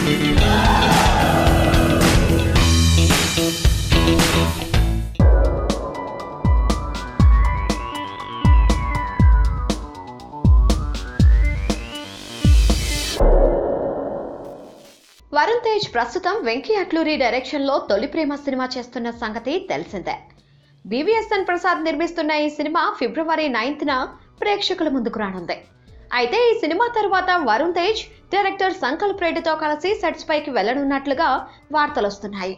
వరుణ్ తేజ్ ప్రస్తుతం వెంకీ అట్లూరి డైరెక్షన్ లో తొలి ప్రేమ సినిమా చేస్తున్న సంగతి తెలిసిందే బీవీఎస్ఎన్ ప్రసాద్ నిర్మిస్తున్న ఈ సినిమా ఫిబ్రవరి నైన్త్ న ప్రేక్షకుల ముందుకు రానుంది అయితే ఈ సినిమా తర్వాత వరుణ్ తేజ్ డైరెక్టర్ సంకల్ప్ రెడ్డితో కలిసి సెట్స్ పైకి వెళ్లనున్నట్లుగా వార్తలు వస్తున్నాయి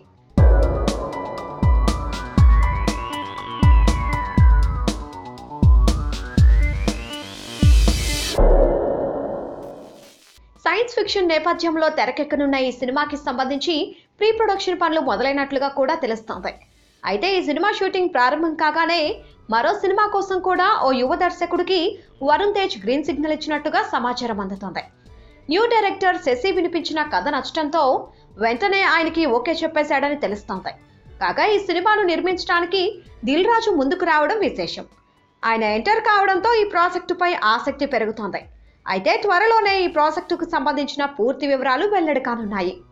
సైన్స్ ఫిక్షన్ నేపథ్యంలో తెరకెక్కనున్న ఈ సినిమాకి సంబంధించి ప్రీ ప్రొడక్షన్ పనులు మొదలైనట్లుగా కూడా తెలుస్తోంది అయితే ఈ సినిమా షూటింగ్ ప్రారంభం కాగానే మరో సినిమా కోసం కూడా ఓ యువ దర్శకుడికి వరుణ్ తేజ్ గ్రీన్ సిగ్నల్ ఇచ్చినట్టుగా సమాచారం అందుతోంది న్యూ డైరెక్టర్ శశి వినిపించిన కథ నచ్చడంతో వెంటనే ఆయనకి ఓకే చెప్పేశాడని తెలుస్తోంది కాగా ఈ సినిమాను నిర్మించడానికి దిల్ రాజు ముందుకు రావడం విశేషం ఆయన ఎంటర్ కావడంతో ఈ ప్రాజెక్టుపై ఆసక్తి పెరుగుతోంది అయితే త్వరలోనే ఈ ప్రాజెక్టుకు సంబంధించిన పూర్తి వివరాలు వెల్లడి కానున్నాయి